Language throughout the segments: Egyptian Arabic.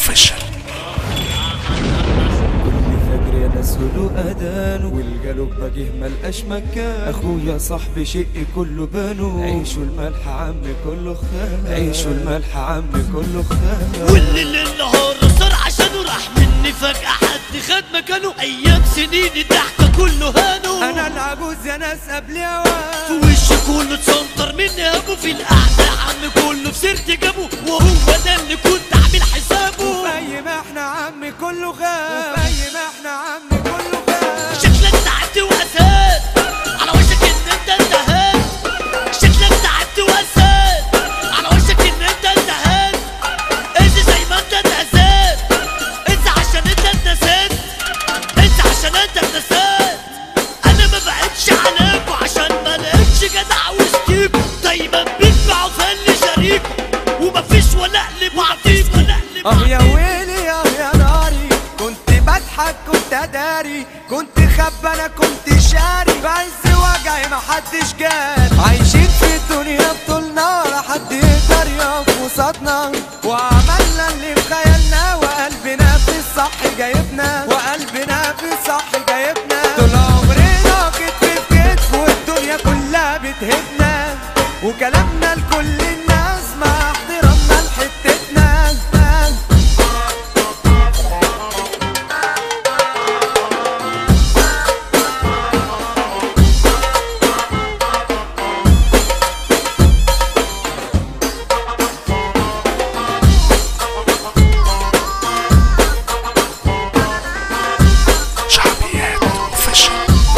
اوفيشال كل فجر يا ناس له اذان والجلوب بجه ملقاش مكان اخويا صاحبي شقي كله بانو عيشوا الملح عمي كله خان عيشوا الملح عمي كله خان واللي النهار صار عشانه راح مني فجأة حد خد مكانه أيام سنين الضحكة كله هانو انا العجوز يا ناس قبل في اوان وشه كله اتسنطر مني هابه في القعدة عم كله في سيرتي جابه وهو ده اللي كنت عامل حسابه زي ما احنا عمي كله غاب زي ما احنا عمي كله غاب شكلك تعبت وأساد على وشك إن أنت انتهيت شكلك تعبت وأساد على وشك إن أنت انتهيت انسى زي ما أنت اتأذيت انسى عشان أنت اتنسيت انسى عشان أنت اتنسيت أنا ما بعدش عليكوا عشان ما لقيتش جدع وسطيكوا دايما بيدفعوا فن شريك ومفيش ولا قلب عطيك ولا قلب اه يا ويلي اه يا ناري كنت بضحك كنت اداري كنت خب انا كنت شاري بعز وجعي محدش جاري عايشين في الدنيا بطول نار حد يقدر يقف قصادنا وعملنا اللي في خيالنا وقلبنا في الصح جايبنا وقلبنا في الصح جايبنا طول عمرنا كتف في كتف والدنيا كلها بتهبنا وكلامنا لكل الناس مع احترامنا لحتتنا شعبيات اوفيشال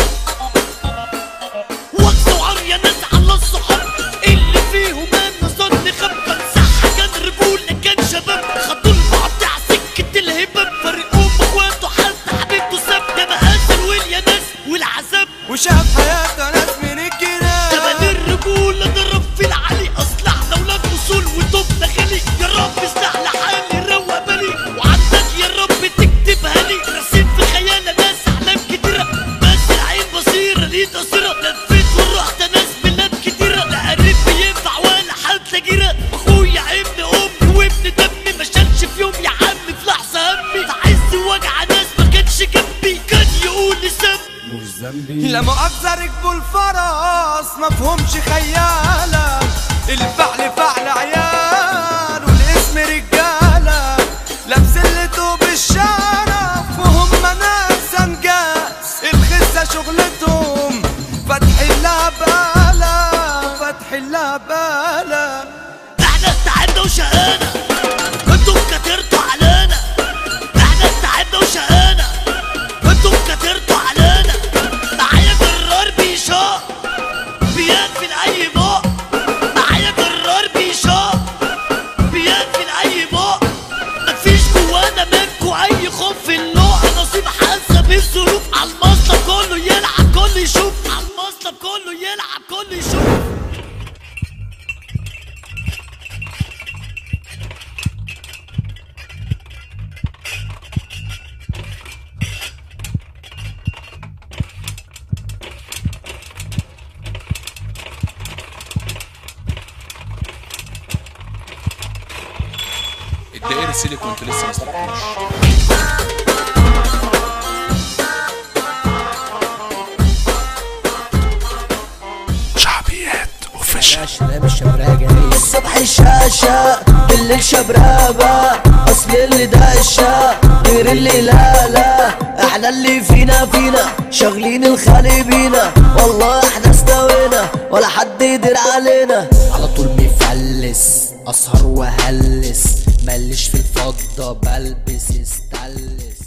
وقت وعريا ناس على الصحاب اللي فيهم انا صرت خبا صح كان رجولة كان شباب خدوا البعض على سكة الهباب فرقوهم اخواته حد حبيبته ساب ده مقاسل واليانس والعذاب وشاف حياته ناس من الجيران تبان الرجولة ضرب في العلي اصل احنا ولاد اصول وتوبنا غالي يا رب اصلح لحالي روق بالي وعندك يا رب تكتبها لي رسيت في خيالة ناس احلام كتيرة بس العين بصيرة ليه قصيرة لفيت ورحت ناس بلاد كتيرة لا قريب بينفع ولا حد جيرة اخويا ابن امي وابن دمي ما شالش في يوم يا عمي في لحظة همي في عز وجع ناس ما كانش جنبي كان يقول لي سم مش ذنبي لا مؤاخذة ركبوا الفرس مفهومش خيالة الفعل فعل عيال والاسم رجالة لابس اللي توب الشرف وهم ناس انجاز الخسة شغلتهم فتح اللعبالة فتح اللعبالة احنا تعبنا وشقانا انتوا كترتوا علينا احنا تعبنا وشقانا انتوا كترتوا علينا معايا جرار بيشاق بيقفل اي بق معايا جرار بيشاق بيقفل اي بق مفيش جوانا منكو اي خوف في اللقا نصيب حسب الظروف على المصلب كله يلعب كله يشوف على المصلب كله يلعب كله يشوف الدائري سيليكون انت لسه ما استلمتوش شعبيات اوفيشال الصبح شاشة بالليل شبرابة أصل اللي داشة غير اللي لا لا احنا اللي فينا فينا شغلين الخالي بينا والله احنا استوينا ولا حد يدير علينا على طول مفلس أسهر وهلس ماليش في الفضة بلبس استلس